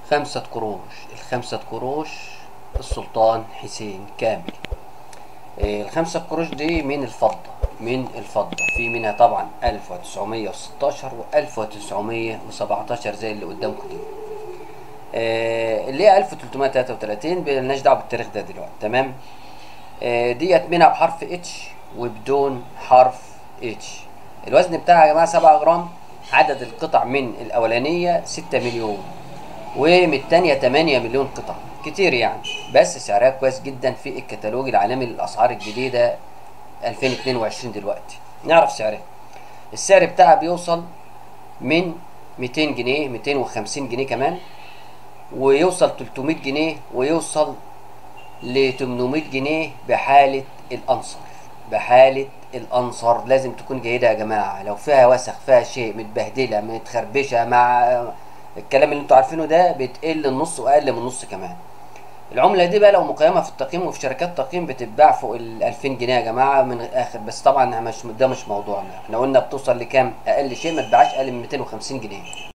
خمسة قروش الخمسة قروش السلطان حسين كامل آه، الخمسة قروش دي من الفضة من الفضة في منها طبعا 1916 و 1917 زي اللي قدامكم دي آه، اللي هي 1333 مالناش دعوه بالتاريخ ده دلوقتي تمام آه، ديت منها بحرف اتش وبدون حرف اتش الوزن بتاعها يا جماعه 7 جرام عدد القطع من الاولانيه 6 مليون ومن الثانيه 8 مليون قطعه كتير يعني بس سعرها كويس جدا في الكتالوج العالمي للاسعار الجديده 2022 دلوقتي نعرف سعرها السعر بتاعها بيوصل من 200 جنيه 250 جنيه كمان ويوصل 300 جنيه ويوصل ل 800 جنيه بحالة الأنصر بحالة الأنصر لازم تكون جيدة يا جماعة لو فيها وسخ فيها شيء متبهدلة متخربشة مع الكلام اللي انتوا عارفينه ده بتقل النص وأقل من النص كمان العملة دي بقى لو مقيمة في التقييم وفي شركات تقييم بتتباع فوق ال 2000 جنيه يا جماعة من الآخر بس طبعا مش ده مش موضوعنا احنا قلنا بتوصل لكام أقل شيء ما تباعش أقل من 250 جنيه